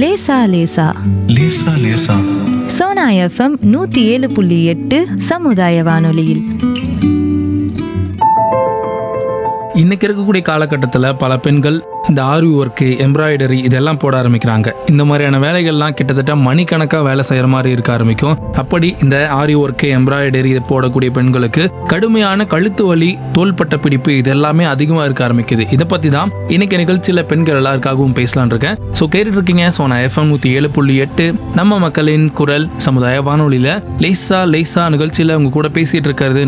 லேசா லேசா லேசா லேசா சோனா எஃப்எம் நூத்தி ஏழு புள்ளி எட்டு சமுதாய வானொலியில் இன்னைக்கு இருக்கக்கூடிய காலகட்டத்தில் பல பெண்கள் இந்த ஆரி ஒர்க்கு எம்ப்ராய்டரி இதெல்லாம் போட ஆரம்பிக்கிறாங்க இந்த மாதிரியான வேலைகள்லாம் கிட்டத்தட்ட மணிக்கணக்காக வேலை செய்கிற மாதிரி இருக்க ஆரம்பிக்கும் அப்படி இந்த ஆரி ஒர்க்கு எம்ப்ராய்டரி இதை போடக்கூடிய பெண்களுக்கு கடுமையான கழுத்து வலி தோள்பட்ட பிடிப்பு இது எல்லாமே அதிகமாக இருக்க ஆரம்பிக்குது இதை பற்றி தான் இன்னைக்கு நிகழ்ச்சியில் பெண்கள் எல்லாருக்காகவும் பேசலான் இருக்கேன் ஸோ கேட்டுட்டு இருக்கீங்க ஸோ நான் எஃப்எம் நூற்றி ஏழு புள்ளி எட்டு நம்ம மக்களின் குரல் சமுதாய வானொலியில் லேசா லேசா நிகழ்ச்சியில் உங்க கூட பேசிட்டு இருக்கிறது